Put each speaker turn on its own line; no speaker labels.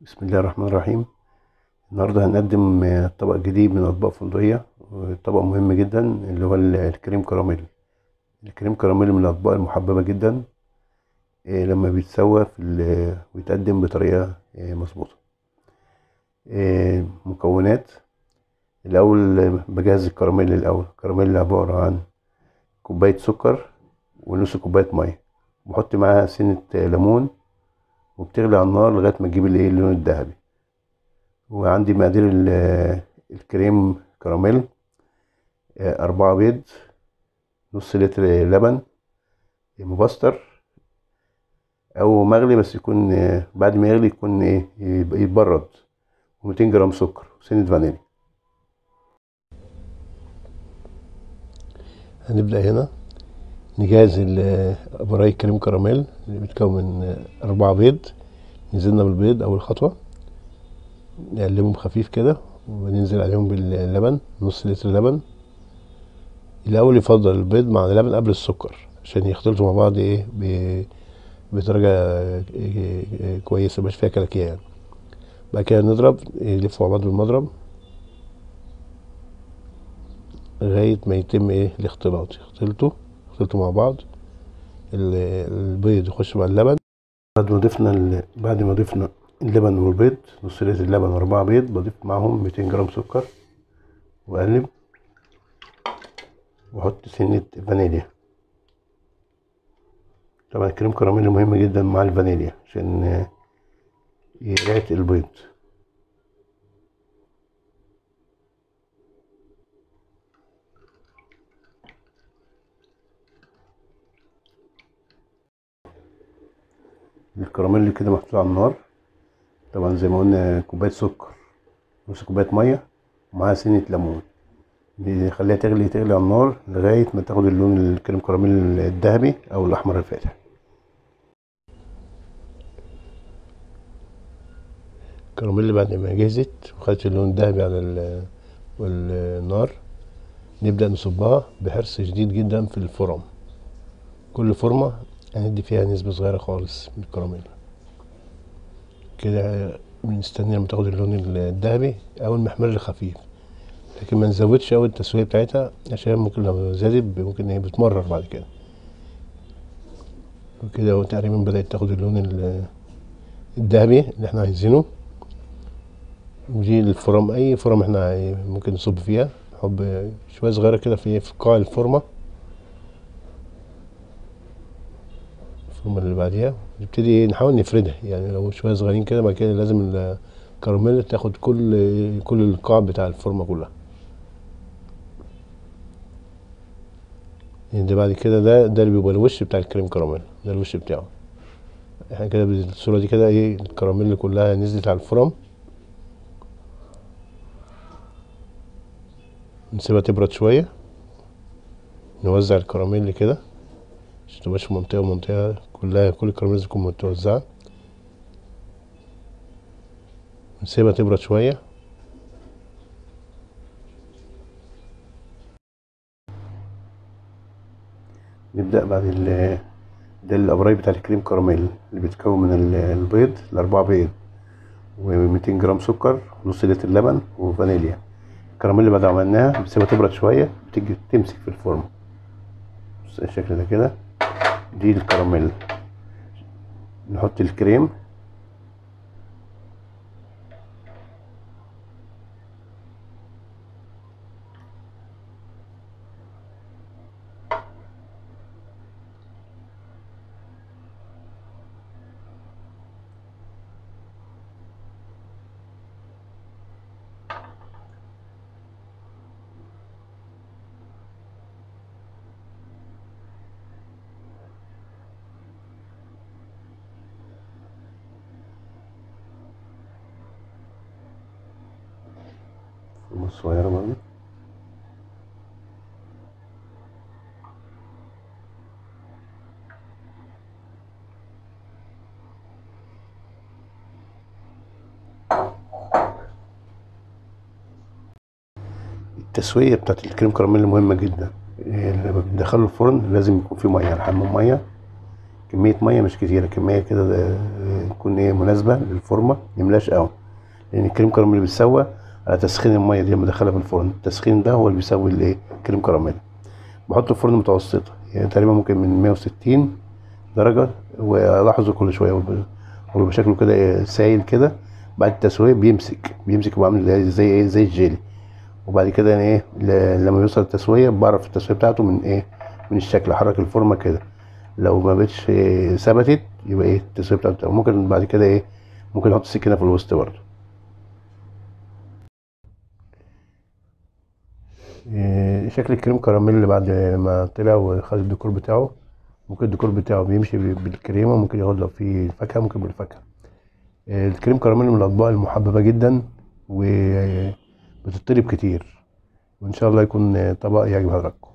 بسم الله الرحمن الرحيم النهاردة هنقدم آه، طبق جديد من أطباق فندقية طبق مهم جدا اللي هو ال- الكريم كراميل الكريم كراميل من الأطباق المحببة جدا آه، لما بيتسوى في ال- ويتقدم بطريقة آه، مظبوطة آه، مكونات الأول آه، بجهز الكراميل الأول الكراميل عبارة عن كوباية سكر ونص كوباية مية بحط معاها سنة آه، ليمون وبتغلي على النار لغاية ما تجيب الايه اللون الذهبي وعندي مقادير ال- الكريم كراميل آه، أربعة بيض نص لتر لبن مبستر أو مغلي بس يكون آه، بعد ما يغلي يكون إيه يبقى يتبرد وميتين جرام سكر وسنة فانيليا هنبدأ هنا نجهز ال- أبراي كريم كراميل اللي بيتكون من آه، أربعة بيض نزلنا بالبيض أول خطوة نقلبهم خفيف كده وننزل عليهم باللبن نص لتر لبن الأول يفضل البيض مع اللبن قبل السكر عشان يختلطوا مع بعض ايه ب- بدرجة إيه كويسة مبقاش فيها كلاكيع يعني بعد كده نضرب يلفوا مع بعض بالمضرب لغاية ما يتم ايه الاختلاط يختلطوا يختلطوا مع بعض ال- البيض يخش مع اللبن بعد ما ضفنا ال... بعد ما ضفنا اللبن والبيض نص لتر اللبن واربعة بيض بضيف معاهم 200 جرام سكر واقلب واحط سنة فانيليا طبعا الكريم كراميل مهم جدا مع الفانيليا عشان آه، يريحة البيض الكراميل كده محطوط على النار طبعا زي ما قلنا كوباية سكر نص كوباية مية ومعاها سنة ليمون نخليها تغلي تغلي على النار لغاية ما تاخد اللون الكريم كراميل الذهبي أو الأحمر الفاتح الكراميل بعد ما جهزت وخدت اللون الذهبي على ال- النار نبدأ نصبها بحرص شديد جدا في الفرم كل فرمة هندي فيها نسبة صغيرة خالص من الكراميل كده بنستني لما تاخد اللون الذهبي أو المحمر الخفيف لكن ما نزودش أوي التسوية بتاعتها عشان ممكن لو زادت ممكن هي بتمرر بعد كده وكده هو تقريبا بدأت تاخد اللون ال- الذهبي اللي احنا عايزينه ودي الفرم أي فرم احنا عاي- ممكن نصب فيها نحط شوية صغيرة كده في في قاع الفرمة الفرمة اللي بعديها نبتدي ايه نحاول نفردها يعني لو شوية صغيرين كده بعد كده لازم الكراميل تاخد كل كل القاع بتاع الفرمة كلها يعني ده بعد كده ده ده اللي بيبقى الوش بتاع الكريم كراميل ده الوش بتاعه احنا كده بالصورة دي كده ايه الكراميل كلها نزلت على الفرم نسيبها تبرد شوية نوزع الكراميل كده عشان متبقاش في منطقة ومنطقة كلها كل الكراميل لازم تكون متوزعة نسيبها تبرد شوية نبدأ بعد ال ده الأبراج بتاع الكريم كراميل اللي بيتكون من ال- البيض الأربعة بيض و200 جرام سكر ونص لتر لبن وفانيليا الكراميل اللي بعد ما عملناها بنسيبها تبرد شوية بتيجي تمسك في الفرن بص الشكل ده كده دي الكراميل نحط الكريم فرمة صغيرة برضه التسوية بتاعت الكريم كراميل مهمة جدا إيه، لما بندخله الفرن لازم يكون فيه مية حمام مية كمية مية مش كتيرة كمية كده تكون ايه مناسبه للفورمه ميملاش قوي لان الكريم كراميل بيتسوى على تسخين الميه دي لما ادخلها في الفرن التسخين ده هو اللي بيسوي الايه الكريم كراميل بحطه في فرن متوسطه يعني تقريبا ممكن من 160 درجه والاحظه كل شويه وب- وبيبقى شكله كده إيه سايل كده بعد التسويه بيمسك بيمسك وعامل زي زي ايه زي الجيلي وبعد كده يعني ايه ل- لما يوصل التسويه بعرف التسويه بتاعته من ايه من الشكل احرك الفورمه كده لو ما بقتش إيه ثبتت يبقى ايه التسويه بتاعته ممكن بعد كده ايه ممكن احط السكينه في الوسط برضه إيه، شكل الكريم كراميل اللي بعد ما طلع وخد الديكور بتاعه ممكن الديكور بتاعه بيمشي ب- بالكريمه ممكن ياخد لو في فاكهه ممكن بالفاكهه إيه، الكريم كراميل من الاطباق المحببه جدا وبتطلب كتير وان شاء الله يكون طبق يعجب حضراتكم